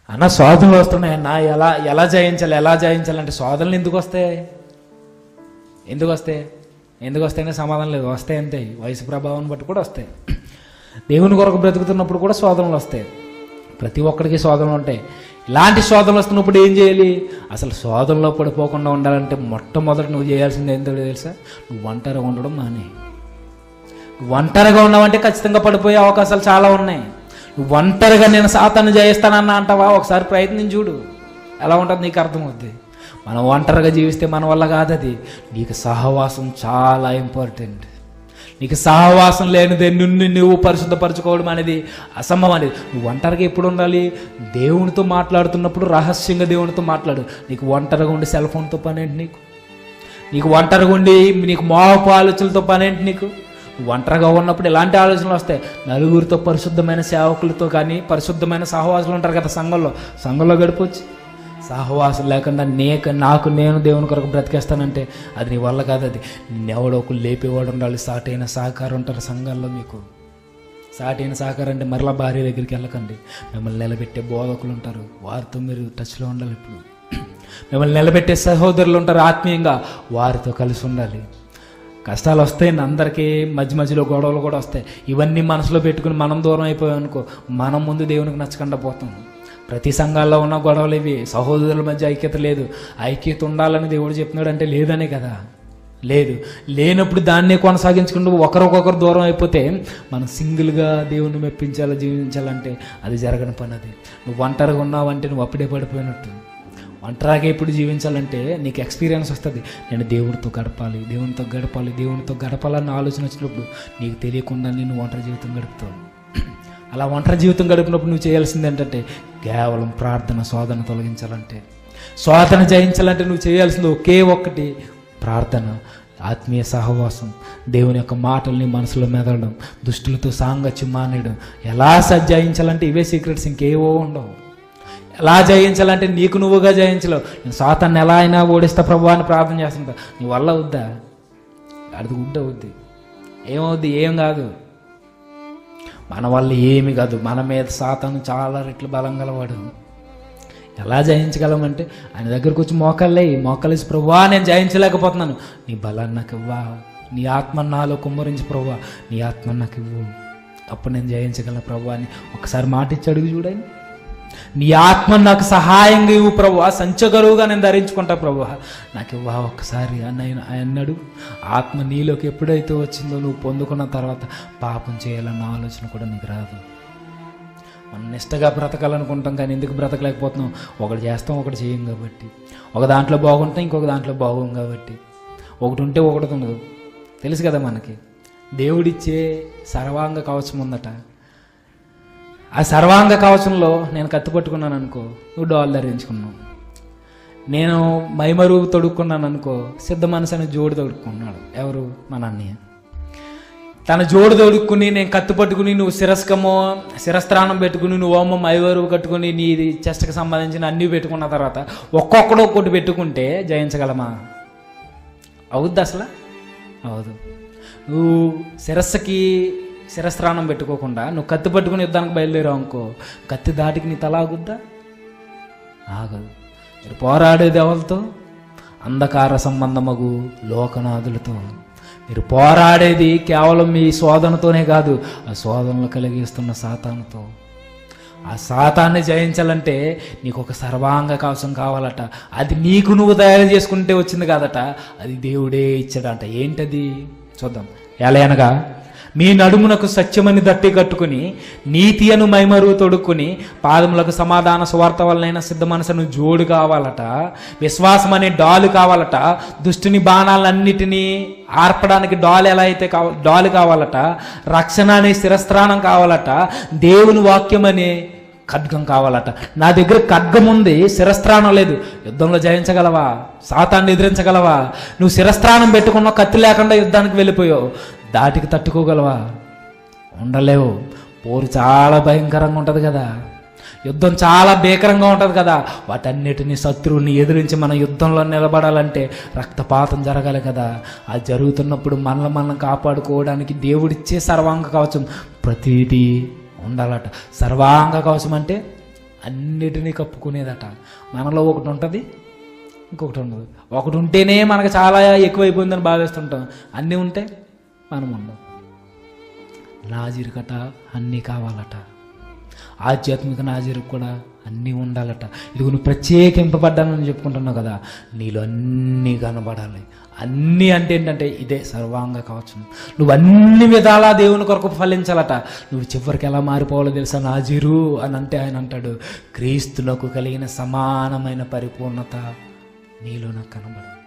అన్న శోధనలు వస్తున్నాయి అన్న ఎలా ఎలా జయించాలి ఎలా జయించాలి అంటే శోధనలు ఎందుకు వస్తాయి ఎందుకు వస్తాయి ఎందుకు వస్తాయనే సమాధానం లేదు వస్తాయి అంతే వయసు ప్రభావం బట్టి కూడా వస్తాయి దేవుని కొరకు బ్రతుకుతున్నప్పుడు కూడా శోధనలు వస్తాయి ప్రతి ఒక్కడికి శోధనలు ఉంటాయి ఇలాంటి శోధనలు వస్తున్నప్పుడు ఏం చేయాలి అసలు శోధనలో పడిపోకుండా ఉండాలంటే మొట్టమొదటి నువ్వు చేయాల్సింది ఏంటో తెలుసా నువ్వు ఒంటరిగా ఉండడం మానే నువ్వు ఒంటరిగా ఉన్నావంటే ఖచ్చితంగా పడిపోయే అవకాశాలు చాలా ఉన్నాయి నువ్వు ఒంటరిగా నేను సాతాన్ని జయిస్తానన్నా అంటావా ఒకసారి ప్రయత్నం చూడు ఎలా ఉంటుంది నీకు అర్థమవుద్ది మనం ఒంటరిగా జీవిస్తే మన వల్ల కాదు అది నీకు సహవాసం చాలా ఇంపార్టెంట్ నీకు సహవాసం లేనిదే నిన్ను నువ్వు పరిశుద్ధపరచుకోవడం అనేది అసంభవం అనేది నువ్వు ఒంటరిగా ఎప్పుడు ఉండాలి దేవునితో మాట్లాడుతున్నప్పుడు రహస్యంగా దేవునితో మాట్లాడు నీకు ఒంటరిగా ఉండి సెల్ ఫోన్తో పని ఏంటి నీకు నీకు ఒంటరిగా ఉండి నీకు మోహపు ఆలోచనలతో పని ఏంటి నీకు నువ్వు ఒంటరిగా ఉన్నప్పుడు ఎలాంటి ఆలోచనలు వస్తాయి నలుగురితో పరిశుద్ధమైన సేవకులతో కానీ పరిశుద్ధమైన సహవాసులు ఉంటారు కదా సంఘంలో సంఘంలో గడిపొచ్చు సహవాసం లేకుండా నేక నాకు నేను దేవుని కొరకు బ్రతికేస్తానంటే అది నీ వల్ల కాదు అది నిన్నెవడో ఒకరు లేపేవాడు ఉండాలి సాటైన సహకారం ఉంటారు సంఘాల్లో మీకు సాటైన సహకారం అంటే మరలా భార్య దగ్గరికి వెళ్ళకండి మిమ్మల్ని నిలబెట్టే బోధకులు ఉంటారు వారితో మీరు టచ్లో ఉండాలి ఇప్పుడు మిమ్మల్ని నిలబెట్టే సహోదరులు ఉంటారు ఆత్మీయంగా వారితో కలిసి ఉండాలి కష్టాలు వస్తాయి అందరికీ మధ్య మధ్యలో గొడవలు కూడా వస్తాయి ఇవన్నీ మనసులో పెట్టుకుని మనం దూరం అయిపోయాం అనుకో మనం ముందు దేవునికి నచ్చకుండా పోతాం ప్రతి సంఘాల్లో ఉన్న గొడవలు ఇవి సహోదరుల మధ్య ఐక్యత లేదు ఐక్యత ఉండాలని దేవుడు చెప్తున్నాడు అంటే లేదనే కదా లేదు లేనప్పుడు దాన్నే కొనసాగించుకుంటూ ఒకరికొకరు దూరం అయిపోతే మనం సింగిల్గా దేవుని మెప్పించాలి జీవించాలంటే అది జరగని పని అది నువ్వు ఒంటరిగా ఉన్నావంటే నువ్వు అప్పుడే పడిపోయినట్టు ఒంటరిగా ఎప్పుడు జీవించాలంటే నీకు ఎక్స్పీరియన్స్ వస్తుంది నేను దేవుడితో గడపాలి దేవునితో గడపాలి దేవునితో గడపాలన్న ఆలోచన వచ్చినప్పుడు నీకు తెలియకుండా నేను ఒంటరి జీవితం గడుపుతావు అలా ఒంటరి జీవితం గడిపినప్పుడు నువ్వు చేయాల్సింది ఏంటంటే కేవలం ప్రార్థన శోధన తొలగించాలంటే శోధన జయించాలంటే నువ్వు చేయాల్సింది ఒకే ఒక్కటి ప్రార్థన ఆత్మీయ సహవాసం దేవుని యొక్క మాటల్ని మనసులో మెదలడం దుష్టులతో సాంగత్యం మానేయడం ఎలా సజ్జాయించాలంటే ఇవే సీక్రెట్స్ ఇంకేవో ఉండవు ఎలా జయించాలంటే నీకు నువ్వుగా జయించలేవు నేను సాతాన్ని ఎలా అయినా ఓడిస్తా ప్రభు అని ప్రార్థన చేస్తుంటా నీ వల్ల అవుద్దా అది గుడ్డ అవుద్ది ఏమవుద్ది ఏం కాదు మన వల్ల ఏమి కాదు మన మీద సాతాను చాలా రెట్లు బలం గలవాడు ఎలా జయించగలమంటే ఆయన దగ్గరకు వచ్చి మోకాళ్ళే మోకాలేసి ప్రభువా నేను జయించలేకపోతున్నాను నీ బలాన్ని నాకు ఇవ్వా నీ ఆత్మ నాలో కుమ్మరించి ప్రభువా నీ ఆత్మ నాకు ఇవ్వు అప్పుడు నేను జయించగలను ప్రభు అని ఒకసారి మాట ఇచ్చి అడుగు చూడండి నీ ఆత్మ నాకు సహాయంగా ఇవ్వు ప్రభు సంచగరువుగా నేను ధరించుకుంటా ప్రభు నాకు ఇవ్వా ఒక్కసారి అని ఆయన అన్నాడు ఆత్మ నీలోకి ఎప్పుడైతే వచ్చిందో నువ్వు పొందుకున్న తర్వాత పాపం చేయాలన్న ఆలోచన కూడా నీకు రాదు మనం నిష్టగా బ్రతకాలనుకుంటాం కానీ ఎందుకు బ్రతకలేకపోతున్నాం ఒకటి చేస్తాం ఒకటి చేయం కాబట్టి ఒక దాంట్లో బాగుంటాం ఇంకొక దాంట్లో బాగోం కాబట్టి ఒకటి ఉంటే ఒకటి ఉండదు తెలుసు కదా మనకి దేవుడిచ్చే సర్వాంగ కవచం ఉందట ఆ సర్వాంగ కవచంలో నేను కత్తి పట్టుకున్నాను అనుకో నువ్వు డాల్ ధరించుకున్నావు నేను మైమరు తొడుక్కున్నాను అనుకో సిద్ధ మనసు అని జోడు తొడుక్కున్నాడు ఎవరు మన అన్నయ్య తన జోడు తొడుక్కుని నేను కత్తి పట్టుకుని నువ్వు శిరస్కమో శిరస్త్రాణం పెట్టుకుని నువ్వు ఓమో మైవరు కట్టుకుని నీ చెస్ట్కి సంబంధించిన అన్నీ పెట్టుకున్న తర్వాత ఒక్కొక్కడు ఒక్కటి పెట్టుకుంటే జయించగలమా అవుద్ది అసలు అవదు నువ్వు శిరస్సుకి శిరస్త్రాణం పెట్టుకోకుండా నువ్వు కత్తి పట్టుకుని యుద్ధానికి బయలుదేరావు అనుకో కత్తి దాటికి నీ తల ఆగుద్దా ఆగదు మీరు పోరాడేది ఎవరితో అంధకార సంబంధమగు లోకనాథులతో మీరు పోరాడేది కేవలం మీ శోధనతోనే కాదు ఆ శోధనలు కలిగిస్తున్న సాతానుతో ఆ సాతాన్ని జయించాలంటే నీకు ఒక సర్వాంగ కవచం కావాలట అది నీకు నువ్వు తయారు చేసుకుంటే వచ్చింది కాదట అది దేవుడే ఇచ్చాడంట ఏంటది చూద్దాం ఎలా అనగా మీ నడుమునకు సత్యమని దట్టి కట్టుకుని నీతి అను మైమరు తొడుక్కుని పాదములకు సమాధాన స్వార్థ వలనైన సిద్ధ మనసును జోడు కావాలట విశ్వాసం అనే డాలు కావాలట దుష్టుని బాణాలన్నిటినీ ఆర్పడానికి డాల్ ఎలా అయితే కావ డాలు కావాలట రక్షణ అనే శిరస్త్రాణం కావాలట దేవుని వాక్యం అనే ఖడ్గం కావాలట నా దగ్గర ఖడ్గం ఉంది శిరస్త్రాణం లేదు యుద్ధంలో జయించగలవా సాతాన్ని ఎదిరించగలవా నువ్వు శిరస్త్రాణం పెట్టుకున్న కత్తి లేకుండా యుద్ధానికి వెళ్ళిపోయావు దాటికి తట్టుకోగలవా ఉండలేవు పోరు చాలా భయంకరంగా ఉంటుంది కదా యుద్ధం చాలా భీకరంగా ఉంటుంది కదా వాటన్నిటిని శత్రువుని ఎదిరించి మన యుద్ధంలో నిలబడాలంటే రక్తపాతం జరగాలి కదా అది జరుగుతున్నప్పుడు మనల్ని మనం కాపాడుకోవడానికి దేవుడిచ్చే సర్వాంగ కవచం ప్రతిదీ ఉండాలట సర్వాంగ కవచం అంటే అన్నిటినీ కప్పుకునేదట మనలో ఒకటి ఉంటుంది ఇంకొకటి ఉండదు ఒకటి ఉంటేనే మనకు చాలా ఎక్కువైపోయిందని భావిస్తుంటాం అన్నీ ఉంటే మనం ఉండం నాజీరుకట అన్నీ కావాలట ఆధ్యాత్మిక నాజీరుకు కూడా అన్నీ ఉండాలట ఇదిగో నువ్వు ప్రత్యేకింపబడ్డానని చెప్పుకుంటున్నావు కదా నీలో అన్నీ కనబడాలి అన్నీ అంటే ఏంటంటే ఇదే సర్వాంగ కవచం నువ్వు అన్ని విధాలా దేవుని కొరకు ఫలించాలట నువ్వు చివరికి ఎలా మారిపోవాలో తెలుసా నాజీరు అని అంటే ఆయన అంటాడు క్రీస్తులకు కలిగిన సమానమైన పరిపూర్ణత నీలో నాకు కనబడదు